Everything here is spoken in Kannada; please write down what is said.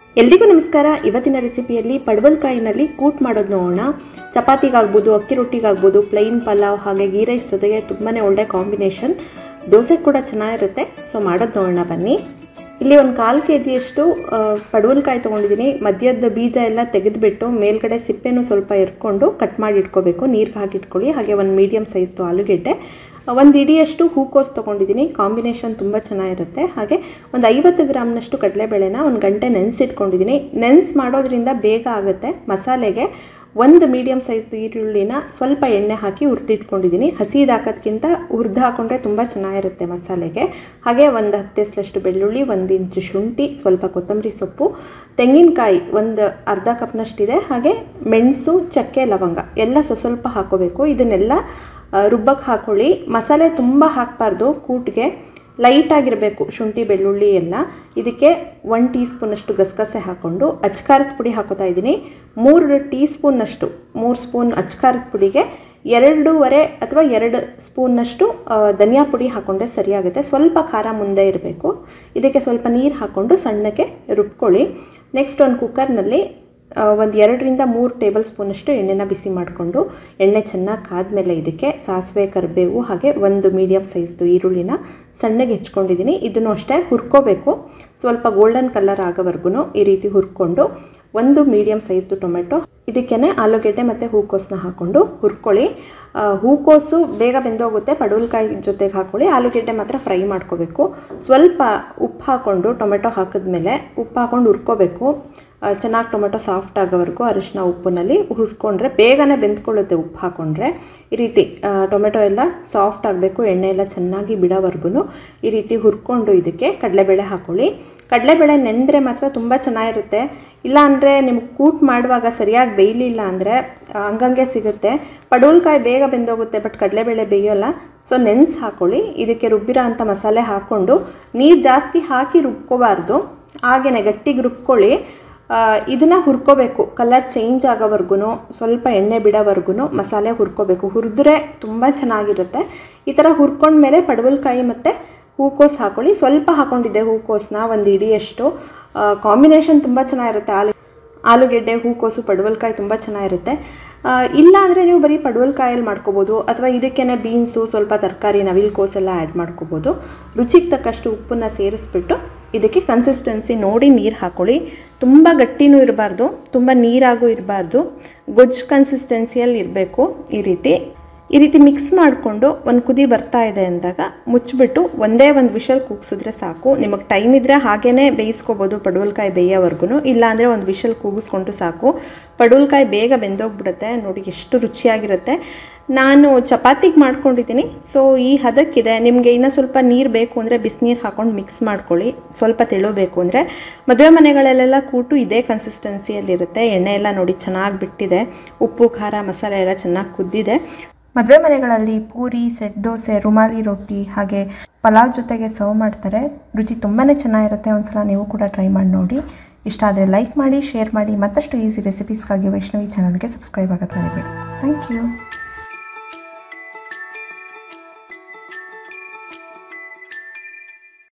ಎಲ್ರಿಗೂ ನಮಸ್ಕಾರ ಇವತ್ತಿನ ರೆಸಿಪಿಯಲ್ಲಿ ಪಡವಲ್ಕಾಯಿನಲ್ಲಿ ಕೂಟ್ ಮಾಡೋದು ನೋಡೋಣ ಚಪಾತಿಗಾಗ್ಬೋದು ಅಕ್ಕಿ ರೊಟ್ಟಿಗಾಗ್ಬೋದು ಪ್ಲೈನ್ ಪಲಾವ್ ಹಾಗೆ ಗೀ ರೈಸ್ ಜೊತೆಗೆ ತುಂಬಾ ಒಳ್ಳೆ ಕಾಂಬಿನೇಷನ್ ದೋಸೆ ಕೂಡ ಚೆನ್ನಾಗಿರುತ್ತೆ ಸೊ ಮಾಡೋದು ನೋಡೋಣ ಬನ್ನಿ ಇಲ್ಲಿ ಒಂದು ಕಾಲು ಕೆ ಜಿಯಷ್ಟು ಪಡವಲ್ಕಾಯಿ ತೊಗೊಂಡಿದ್ದೀನಿ ಮಧ್ಯದ ಬೀಜ ಎಲ್ಲ ತೆಗೆದುಬಿಟ್ಟು ಮೇಲ್ಗಡೆ ಸಿಪ್ಪೆನೂ ಸ್ವಲ್ಪ ಎರ್ಕೊಂಡು ಕಟ್ ಮಾಡಿ ಇಟ್ಕೋಬೇಕು ನೀರಿಗೆ ಹಾಕಿ ಇಟ್ಕೊಳ್ಳಿ ಹಾಗೆ ಒಂದು ಮೀಡಿಯಮ್ ಸೈಜ್ದು ಆಲೂಗೆಡ್ಡೆ ಒಂದು ಇಡಿಯಷ್ಟು ಹೂಕೋಸು ತೊಗೊಂಡಿದ್ದೀನಿ ಕಾಂಬಿನೇಷನ್ ತುಂಬ ಚೆನ್ನಾಗಿರುತ್ತೆ ಹಾಗೆ ಒಂದು ಐವತ್ತು ಗ್ರಾಮ್ನಷ್ಟು ಕಡಲೆಬೇಳೆನ ಒಂದು ಗಂಟೆ ನೆನೆಸಿಟ್ಕೊಂಡಿದ್ದೀನಿ ನೆನೆಸ್ ಮಾಡೋದ್ರಿಂದ ಬೇಗ ಆಗುತ್ತೆ ಮಸಾಲೆಗೆ ಒಂದು ಮೀಡಿಯಮ್ ಸೈಜ್ದು ಈರುಳ್ಳಿನ ಸ್ವಲ್ಪ ಎಣ್ಣೆ ಹಾಕಿ ಹುರಿದಿಟ್ಕೊಂಡಿದ್ದೀನಿ ಹಸಿದು ಹಾಕೋದ್ಕಿಂತ ಹುರಿದು ಹಾಕೊಂಡ್ರೆ ತುಂಬ ಚೆನ್ನಾಗಿರುತ್ತೆ ಮಸಾಲೆಗೆ ಹಾಗೆ ಒಂದು ಹತ್ತೆಸ್ಲಷ್ಟು ಬೆಳ್ಳುಳ್ಳಿ ಒಂದು ಇಂಚು ಶುಂಠಿ ಸ್ವಲ್ಪ ಕೊತ್ತಂಬರಿ ಸೊಪ್ಪು ತೆಂಗಿನಕಾಯಿ ಒಂದು ಅರ್ಧ ಕಪ್ನಷ್ಟಿದೆ ಹಾಗೆ ಮೆಣಸು ಚಕ್ಕೆ ಲವಂಗ ಎಲ್ಲ ಸ್ವಲ್ಪ ಹಾಕೋಬೇಕು ಇದನ್ನೆಲ್ಲ ರುಬ್ಬಕ್ಕೆ ಹಾಕೊಳ್ಳಿ ಮಸಾಲೆ ತುಂಬ ಹಾಕಬಾರ್ದು ಕೂಟ್ಗೆ ಲೈಟಾಗಿರಬೇಕು ಶುಂಠಿ ಬೆಳ್ಳುಳ್ಳಿ ಎಲ್ಲ ಇದಕ್ಕೆ ಒನ್ ಟೀ ಸ್ಪೂನಷ್ಟು ಗಸಗಸೆ ಹಾಕ್ಕೊಂಡು ಅಚ್ಕಾರದ ಪುಡಿ ಹಾಕೋತಾ ಇದ್ದೀನಿ ಮೂರು ಟೀ ಸ್ಪೂನ್ನಷ್ಟು ಮೂರು ಸ್ಪೂನ್ ಅಚ್ಕಾರದ ಪುಡಿಗೆ ಎರಡೂವರೆ ಅಥವಾ ಎರಡು ಸ್ಪೂನ್ನಷ್ಟು ಧನಿಯಾ ಪುಡಿ ಹಾಕ್ಕೊಂಡ್ರೆ ಸರಿಯಾಗುತ್ತೆ ಸ್ವಲ್ಪ ಖಾರ ಮುಂದೆ ಇರಬೇಕು ಇದಕ್ಕೆ ಸ್ವಲ್ಪ ನೀರು ಹಾಕ್ಕೊಂಡು ಸಣ್ಣಕ್ಕೆ ರುಬ್ಕೊಳ್ಳಿ ನೆಕ್ಸ್ಟ್ ಒಂದು ಕುಕ್ಕರ್ನಲ್ಲಿ ಒಂದು ಎರಡರಿಂದ ಮೂರು ಟೇಬಲ್ ಸ್ಪೂನಷ್ಟು ಎಣ್ಣೆನ ಬಿಸಿ ಮಾಡಿಕೊಂಡು ಎಣ್ಣೆ ಚೆನ್ನಾಗಿ ಕಾದ್ಮೇಲೆ ಇದಕ್ಕೆ ಸಾಸಿವೆ ಕರಿಬೇವು ಹಾಗೆ ಒಂದು ಮೀಡಿಯಮ್ ಸೈಜ್ದು ಈರುಳ್ಳಿನ ಸಣ್ಣಗೆ ಹೆಚ್ಕೊಂಡಿದ್ದೀನಿ ಇದನ್ನು ಅಷ್ಟೇ ಹುರ್ಕೋಬೇಕು ಸ್ವಲ್ಪ ಗೋಲ್ಡನ್ ಕಲರ್ ಆಗೋವರೆಗೂ ಈ ರೀತಿ ಹುರ್ಕೊಂಡು ಒಂದು ಮೀಡಿಯಮ್ ಸೈಜ್ದು ಟೊಮೆಟೊ ಇದಕ್ಕೇ ಆಲೂಗೆಡ್ಡೆ ಮತ್ತು ಹೂಕೋಸನ್ನ ಹಾಕ್ಕೊಂಡು ಹುರ್ಕೊಳ್ಳಿ ಹೂಕೋಸು ಬೇಗ ಬೆಂದೋಗುತ್ತೆ ಪಡವಲ್ಕಾಯಿ ಜೊತೆಗೆ ಹಾಕ್ಕೊಳ್ಳಿ ಆಲೂಗೆಡ್ಡೆ ಮಾತ್ರ ಫ್ರೈ ಮಾಡ್ಕೋಬೇಕು ಸ್ವಲ್ಪ ಉಪ್ಪು ಹಾಕ್ಕೊಂಡು ಟೊಮೆಟೊ ಹಾಕಿದ್ಮೇಲೆ ಉಪ್ಪು ಹಾಕ್ಕೊಂಡು ಹುರ್ಕೋಬೇಕು ಚೆನ್ನಾಗಿ ಟೊಮೆಟೊ ಸಾಫ್ಟ್ ಆಗೋವರೆಗೂ ಅರಿಶಿನ ಉಪ್ಪಿನಲ್ಲಿ ಹುರ್ಕೊಂಡ್ರೆ ಬೇಗನೆ ಬೆಂದ್ಕೊಳ್ಳುತ್ತೆ ಉಪ್ಪು ಹಾಕ್ಕೊಂಡ್ರೆ ಈ ರೀತಿ ಟೊಮೆಟೊ ಎಲ್ಲ ಸಾಫ್ಟ್ ಆಗಬೇಕು ಎಣ್ಣೆ ಎಲ್ಲ ಚೆನ್ನಾಗಿ ಬಿಡೋವರೆಗೂ ಈ ರೀತಿ ಹುರ್ಕೊಂಡು ಇದಕ್ಕೆ ಕಡಲೆಬೇಳೆ ಹಾಕ್ಕೊಳ್ಳಿ ಕಡಲೆಬೇಳೆ ನೆಂದರೆ ಮಾತ್ರ ತುಂಬ ಚೆನ್ನಾಗಿರುತ್ತೆ ಇಲ್ಲ ಅಂದರೆ ನಿಮ್ಗೆ ಕೂಟ್ ಮಾಡುವಾಗ ಸರಿಯಾಗಿ ಬೇಯಲಿಲ್ಲ ಅಂದರೆ ಹಂಗಂಗೆ ಸಿಗುತ್ತೆ ಪಡವಲ್ಕಾಯಿ ಬೇಗ ಬೆಂದೋಗುತ್ತೆ ಬಟ್ ಕಡಲೆಬೇಳೆ ಬೇಯೋಲ್ಲ ಸೊ ನೆನೆಸಿ ಹಾಕ್ಕೊಳ್ಳಿ ಇದಕ್ಕೆ ರುಬ್ಬಿರೋ ಅಂಥ ಮಸಾಲೆ ಹಾಕ್ಕೊಂಡು ನೀರು ಜಾಸ್ತಿ ಹಾಕಿ ರುಬ್ಕೋಬಾರ್ದು ಹಾಗೆಯೇ ಗಟ್ಟಿಗೆ ರುಬ್ಕೊಳ್ಳಿ ಇದನ್ನು ಹುರ್ಕೋಬೇಕು ಕಲರ್ ಚೇಂಜ್ ಆಗೋವರೆಗೂ ಸ್ವಲ್ಪ ಎಣ್ಣೆ ಬಿಡೋವರೆಗೂ ಮಸಾಲೆ ಹುರ್ಕೋಬೇಕು ಹುರಿದ್ರೆ ತುಂಬ ಚೆನ್ನಾಗಿರುತ್ತೆ ಈ ಥರ ಹುರ್ಕೊಂಡ್ಮೇಲೆ ಪಡವಲ್ಕಾಯಿ ಮತ್ತು ಹೂಕೋಸು ಹಾಕ್ಕೊಳ್ಳಿ ಸ್ವಲ್ಪ ಹಾಕ್ಕೊಂಡಿದ್ದೆ ಹೂಕೋಸನ್ನ ಒಂದು ಇಡಿಯಷ್ಟು ಕಾಂಬಿನೇಷನ್ ತುಂಬ ಚೆನ್ನಾಗಿರುತ್ತೆ ಆಲೂ ಆಲೂಗೆಡ್ಡೆ ಹೂಕೋಸು ಪಡವಲ್ಕಾಯಿ ತುಂಬ ಚೆನ್ನಾಗಿರುತ್ತೆ ಇಲ್ಲ ಅಂದರೆ ನೀವು ಬರೀ ಪಡವಲ್ಕಾಯಲ್ಲಿ ಮಾಡ್ಕೋಬೋದು ಅಥವಾ ಇದಕ್ಕೇ ಬೀನ್ಸು ಸ್ವಲ್ಪ ತರಕಾರಿ ನವಿಲು ಕೋಸೆಲ್ಲ ಆ್ಯಡ್ ಮಾಡ್ಕೋಬೋದು ರುಚಿಗೆ ತಕ್ಕಷ್ಟು ಉಪ್ಪನ್ನು ಸೇರಿಸ್ಬಿಟ್ಟು ಇದಕ್ಕೆ ಕನ್ಸಿಸ್ಟೆನ್ಸಿ ನೋಡಿ ನೀರು ಹಾಕ್ಕೊಳ್ಳಿ ತುಂಬ ಗಟ್ಟಿನೂ ಇರಬಾರ್ದು ತುಂಬ ನೀರಾಗೂ ಇರಬಾರ್ದು ಗೊಜ್ಜು ಕನ್ಸಿಸ್ಟೆನ್ಸಿಯಲ್ಲಿ ಇರಬೇಕು ಈ ರೀತಿ ಈ ರೀತಿ ಮಿಕ್ಸ್ ಮಾಡಿಕೊಂಡು ಒಂದು ಕುದಿ ಬರ್ತಾ ಇದೆ ಅಂದಾಗ ಮುಚ್ಚಿಬಿಟ್ಟು ಒಂದೇ ಒಂದು ವಿಷಲ್ ಕೂಗಿಸಿದ್ರೆ ಸಾಕು ನಿಮಗೆ ಟೈಮ್ ಇದ್ದರೆ ಹಾಗೇ ಬೇಯಿಸ್ಕೋಬೋದು ಪಡವಲ್ಕಾಯಿ ಬೇಯೋವರೆಗೂ ಇಲ್ಲಾಂದರೆ ಒಂದು ವಿಷಲ್ ಕೂಗಿಸ್ಕೊಂಡು ಸಾಕು ಪಡವಲ್ಕಾಯಿ ಬೇಗ ಬೆಂದೋಗ್ಬಿಡುತ್ತೆ ನೋಡಿ ಎಷ್ಟು ರುಚಿಯಾಗಿರುತ್ತೆ ನಾನು ಚಪಾತಿಗೆ ಮಾಡ್ಕೊಂಡಿದ್ದೀನಿ ಸೊ ಈ ಹದಕ್ಕಿದೆ ನಿಮಗೆ ಇನ್ನೂ ಸ್ವಲ್ಪ ನೀರು ಬೇಕು ಅಂದರೆ ಬಿಸಿನೀರು ಹಾಕ್ಕೊಂಡು ಮಿಕ್ಸ್ ಮಾಡ್ಕೊಳ್ಳಿ ಸ್ವಲ್ಪ ತೆಳುಬೇಕು ಅಂದರೆ ಮದುವೆ ಮನೆಗಳಲ್ಲೆಲ್ಲ ಕೂಟು ಇದೇ ಕನ್ಸಿಸ್ಟೆನ್ಸಿಯಲ್ಲಿರುತ್ತೆ ಎಣ್ಣೆ ಎಲ್ಲ ನೋಡಿ ಚೆನ್ನಾಗಿ ಬಿಟ್ಟಿದೆ ಉಪ್ಪು ಖಾರ ಮಸಾಲೆ ಎಲ್ಲ ಚೆನ್ನಾಗಿ ಕುದ್ದಿದೆ ಮದುವೆ ಮನೆಗಳಲ್ಲಿ ಪೂರಿ ಸೆಟ್ ದೋಸೆ ರುಮಾಲಿ ರೊಟ್ಟಿ ಹಾಗೆ ಪಲಾವ್ ಜೊತೆಗೆ ಸರ್ವ್ ಮಾಡ್ತಾರೆ ರುಚಿ ತುಂಬಾ ಚೆನ್ನಾಗಿರುತ್ತೆ ಒಂದ್ಸಲ ನೀವು ಕೂಡ ಟ್ರೈ ಮಾಡಿ ನೋಡಿ ಇಷ್ಟ ಆದರೆ ಲೈಕ್ ಮಾಡಿ ಶೇರ್ ಮಾಡಿ ಮತ್ತಷ್ಟು ಈಸಿ ರೆಸಿಪೀಸ್ಗಾಗಿ ವೈಷ್ಣವಿ ಚಾನಲ್ಗೆ ಸಬ್ಸ್ಕ್ರೈಬ್ ಆಗೋದು ಮರಿಬೇಡಿ ಥ್ಯಾಂಕ್ ಯು